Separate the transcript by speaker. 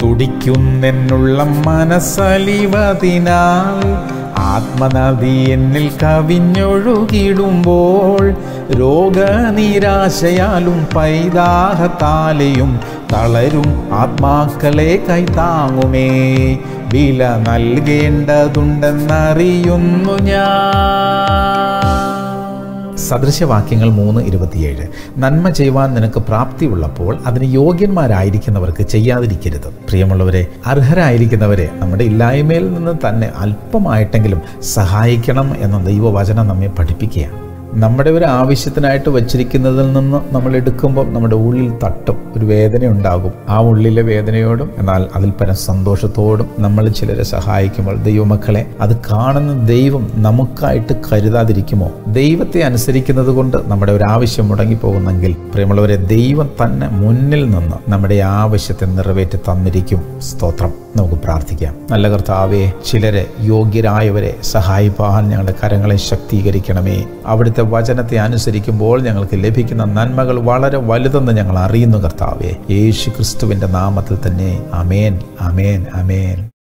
Speaker 1: തുടിക്കുന്നെന്നുള്ള മനസ്സലിവതിനാൽ ആത്മനദി എന്നിൽ കവിഞ്ഞൊഴുകിടുമ്പോൾ രോഗനിരാശയാലും പൈതാഹത്താലെയും തളരും ആത്മാക്കളെ കൈതാങ്ങുമേ വില നൽകേണ്ടതുണ്ടെന്നറിയുന്നു ഞാൻ സദൃശവാക്യങ്ങൾ മൂന്ന് ഇരുപത്തിയേഴ് നന്മ ചെയ്യുവാൻ നിനക്ക് പ്രാപ്തിയുള്ളപ്പോൾ അതിന് യോഗ്യന്മാരായിരിക്കുന്നവർക്ക് ചെയ്യാതിരിക്കരുത് പ്രിയമുള്ളവരെ അർഹരായിരിക്കുന്നവരെ നമ്മുടെ ഇല്ലായ്മയിൽ നിന്ന് തന്നെ അല്പമായിട്ടെങ്കിലും സഹായിക്കണം എന്ന ദൈവവചനം നമ്മെ പഠിപ്പിക്കുകയാണ് നമ്മുടെ ഒരു ആവശ്യത്തിനായിട്ട് വച്ചിരിക്കുന്നതിൽ നിന്ന് നമ്മൾ എടുക്കുമ്പോൾ നമ്മുടെ ഉള്ളിൽ തട്ടും ഒരു വേദന ഉണ്ടാകും ആ ഉള്ളിലെ വേദനയോടും എന്നാൽ അതിൽ പരം സന്തോഷത്തോടും നമ്മൾ ചിലരെ സഹായിക്കുമ്പോൾ ദൈവമക്കളെ അത് കാണുന്ന ദൈവം നമുക്കായിട്ട് കരുതാതിരിക്കുമോ ദൈവത്തെ അനുസരിക്കുന്നത് കൊണ്ട് നമ്മുടെ ഒരു ആവശ്യം മുടങ്ങിപ്പോകുന്നെങ്കിൽ പ്രിയമുള്ളവരെ ദൈവം തന്നെ മുന്നിൽ നിന്ന് നമ്മുടെ ആവശ്യത്തെ നിറവേറ്റി തന്നിരിക്കും സ്തോത്രം നമുക്ക് പ്രാർത്ഥിക്കാം നല്ല കർത്താവെ ചിലരെ യോഗ്യരായവരെ സഹായിപ്പാൻ ഞങ്ങളുടെ കരങ്ങളെ ശക്തീകരിക്കണമേ അവിടുത്തെ വചനത്തെ അനുസരിക്കുമ്പോൾ ഞങ്ങൾക്ക് ലഭിക്കുന്ന നന്മകൾ വളരെ വലുതെന്ന് ഞങ്ങൾ അറിയുന്നു കർത്താവെ യേശു ക്രിസ്തുവിൻ്റെ നാമത്തിൽ തന്നെ അമേൻ അമേൻ അമേൻ